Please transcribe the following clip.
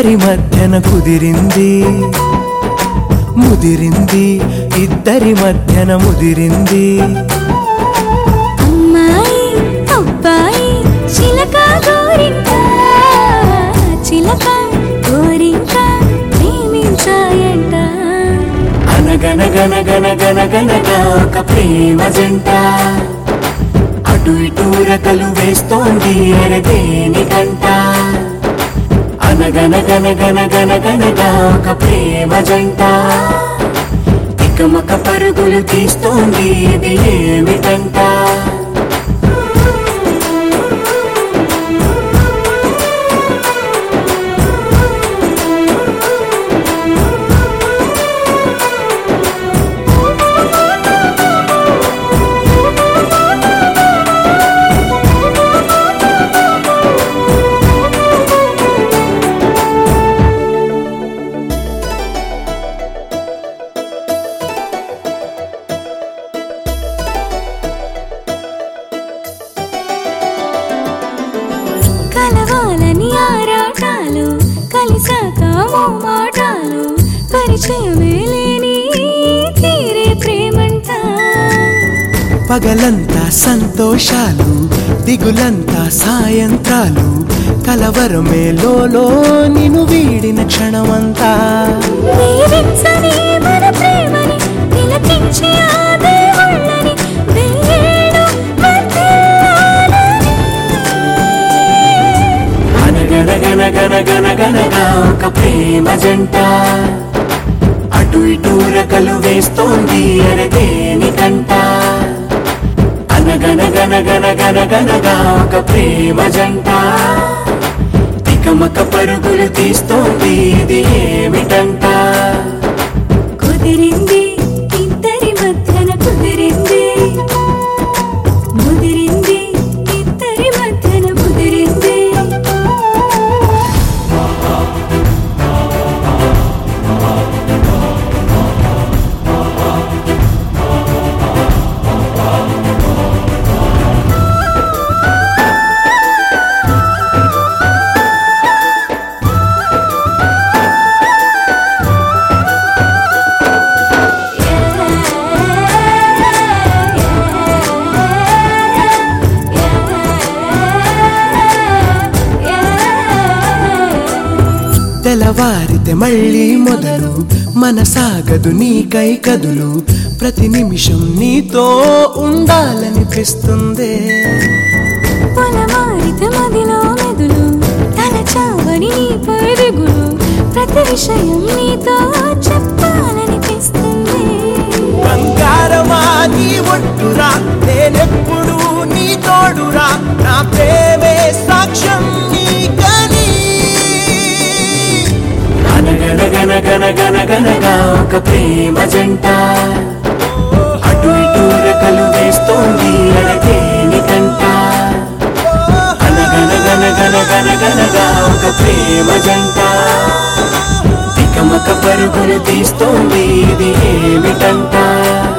ఇద్దరి మధ్యన కుదిరింది ముదిరింది ఇద్దరి మధ్యన ముదిరింది అమ్మాయి అబ్బాయి చిలక గోరింక చిలక గోరింక ప్రేమించాయంట అనగనగనగనగనగనగా ఒక ప్రేమ జంట అటు ఇటు రకలు వేస్తోంది ఎరదేనికంట అనగనగనగనగనగనగా ఒక ప్రేమ జంట ఇకమక పరుగులు తీస్తోంది ఇది ఏమిటంట కలవాలని ఆరాటాలు కలిసాక మాటాలు పరిచయమే లేని తీరే ప్రేమంట పగలంతా సంతోషాలు దిగులంతా సాయంత్రాలు కలవరమే లోలో నిన్ను వీడిన క్షణమంతా దీవించని మన ప్రేమని తిలకించి ఆ దేవుళ్ళని వెయ్యేళ్ళు వర్ధిల్లాలని. అనగనగనగనగనగనగా ఒక ప్రేమ జంట అటు ఇటు రకలు వేస్తోంది అరదేనికంట అనగనగనగనగనగనగా ఒక ప్రేమ జంట తికమక పరుగులు తీస్తోంది ఇది ఏమిటంట కుదిరింది ఇద్దరి మధ్యన కుదిరింది ముదిరింది ఇద్దరి మధ్యన ముదిరింది తెల్లవారితే మళ్ళీ మొదలు మనసాగదు నీకై కదులు ప్రతి నిమిషం నీతో ఉండాలనిపిస్తుంది పొలమారితే మదిలో మెదులు తల చావని నీపై దిగులు ప్రతి విషయం నీతో చెప్పాలనిపిస్తుంది బంగారమా నీ ఒట్టురా నేనెప్పుడు నీ తోడురా నా ప్రేమే సాక్ష్యం నీకని అనగనగనగనగనగనగా ఒక ప్రేమ జంట అటు ఇటు రెక్కలు వేస్తోంది అడగేనికంట అనగనగనగనగనగనగా ఒక ప్రేమ జంట తికమక పరుగులు తీస్తోంది ఇది ఏమిటంట